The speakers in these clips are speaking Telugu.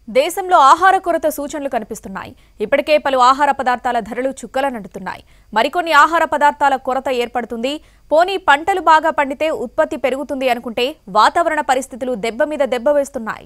దేశంలో ఆహార కొరత సూచనలు కనిపిస్తున్నాయి ఇప్పటికే పలు ఆహార పదార్థాల ధరలు చుక్కలనంటున్నాయి మరికొన్ని ఆహార పదార్థాల కొరత ఏర్పడుతుంది పోనీ పంటలు బాగా పండితే ఉత్పత్తి పెరుగుతుంది అనుకుంటే వాతావరణ పరిస్థితులు దెబ్బ మీద దెబ్బ వేస్తున్నాయి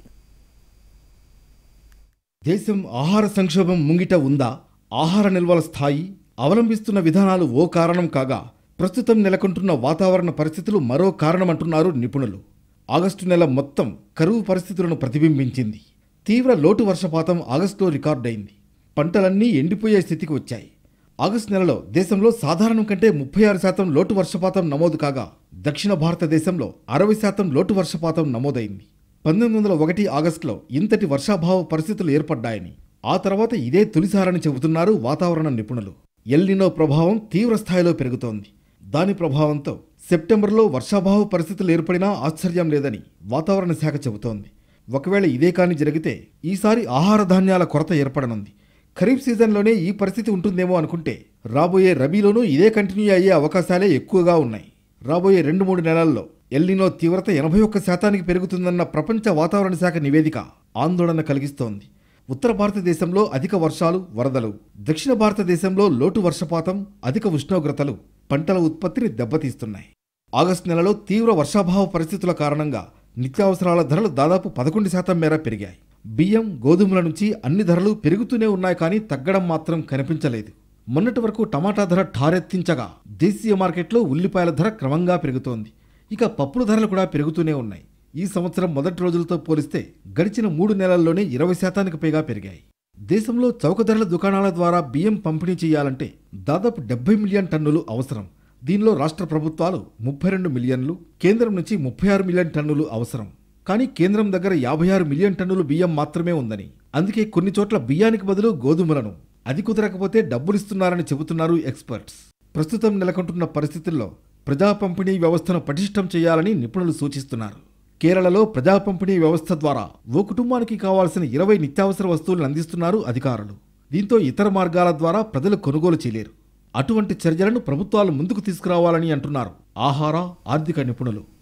దేశం ఆహార సంక్షోభం ముంగిట ఉందా ఆహార నిల్వల స్థాయి అవలంబిస్తున్న విధానాలు ఓ కారణం కాగా ప్రస్తుతం నెలకొంటున్న వాతావరణ పరిస్థితులు మరో కారణమంటున్నారు నిపుణులు ఆగస్టు నెల మొత్తం కరువు పరిస్థితులను ప్రతిబింబించింది తీవ్ర లోటు వర్షపాతం ఆగస్టులో రికార్డైంది పంటలన్నీ ఎండిపోయే స్థితికి వచ్చాయి ఆగస్టు నెలలో దేశంలో సాధారణం కంటే ముప్పై ఆరు శాతం లోటు వర్షపాతం నమోదు కాగా దక్షిణ భారతదేశంలో అరవై శాతం లోటు వర్షపాతం నమోదైంది పంతొమ్మిది వందల ఒకటి ఆగస్టులో ఇంతటి వర్షాభావ పరిస్థితులు ఏర్పడ్డాయని ఆ తర్వాత ఇదే తొలిసారని చెబుతున్నారు వాతావరణ నిపుణులు ఎల్నినో ప్రభావం తీవ్ర స్థాయిలో పెరుగుతోంది దాని ప్రభావంతో సెప్టెంబర్లో వర్షాభావ పరిస్థితులు ఏర్పడినా ఆశ్చర్యం లేదని వాతావరణ శాఖ చెబుతోంది ఒకవేళ ఇదే కాని జరిగితే ఈసారి ఆహార ధాన్యాల కొరత ఏర్పడనుంది ఖరీఫ్ సీజన్లోనే ఈ పరిస్థితి ఉంటుందేమో అనుకుంటే రాబోయే రబీలోనూ ఇదే కంటిన్యూ అయ్యే అవకాశాలే ఎక్కువగా ఉన్నాయి రాబోయే రెండు మూడు నెలల్లో ఎల్నినో తీవ్రత ఎనభై ఒక్క శాతానికి పెరుగుతుందన్న ప్రపంచ వాతావరణ శాఖ నివేదిక ఆందోళన కలిగిస్తోంది ఉత్తర భారతదేశంలో అధిక వర్షాలు వరదలు దక్షిణ భారతదేశంలో లోటు వర్షపాతం అధిక ఉష్ణోగ్రతలు పంటల ఉత్పత్తిని దెబ్బతీస్తున్నాయి ఆగస్టు నెలలో తీవ్ర వర్షాభావ పరిస్థితుల కారణంగా నిత్యావసరాల ధరలు దాదాపు పదకొండు శాతం మేర పెరిగాయి బియ్యం గోధుమల నుంచి అన్ని ధరలు పెరుగుతూనే ఉన్నాయి కానీ తగ్గడం మాత్రం కనిపించలేదు మొన్నటి వరకు టమాటా ధర ఠారెత్తించగా దేశీయ మార్కెట్లో ఉల్లిపాయల ధర క్రమంగా పెరుగుతోంది ఇక పప్పుల ధరలు కూడా పెరుగుతూనే ఉన్నాయి ఈ సంవత్సరం మొదటి రోజులతో పోలిస్తే గడిచిన మూడు నెలల్లోనే ఇరవై శాతానికి పైగా పెరిగాయి దేశంలో చౌక ధరల దుకాణాల ద్వారా బియ్యం పంపిణీ చేయాలంటే దాదాపు డెబ్బై మిలియన్ టన్నులు అవసరం దీనిలో రాష్ట్ర ప్రభుత్వాలు ముప్పై రెండు మిలియన్లు కేంద్రం నుంచి ముప్పై ఆరు మిలియన్ టన్నులు అవసరం కానీ కేంద్రం దగ్గర యాభై ఆరు మిలియన్ టన్నులు బియ్యం మాత్రమే ఉందని అందుకే కొన్ని చోట్ల బియ్యానికి బదులు గోధుమలను అది కుదరకపోతే డబ్బులిస్తున్నారని చెబుతున్నారు ఎక్స్పర్ట్స్ ప్రస్తుతం నెలకొంటున్న పరిస్థితుల్లో ప్రజా పంపిణీ వ్యవస్థను పటిష్టం చేయాలని నిపుణులు సూచిస్తున్నారు కేరళలో ప్రజా పంపిణీ వ్యవస్థ ద్వారా ఓ కుటుంబానికి కావాల్సిన ఇరవై నిత్యావసర వస్తువులను అందిస్తున్నారు అధికారులు దీంతో ఇతర మార్గాల ద్వారా ప్రజలు కొనుగోలు చేయలేరు అటువంటి చర్యలను ప్రభుత్వాలు ముందుకు తీసుకురావాలని అంటున్నారు ఆహార ఆర్థిక నిపుణులు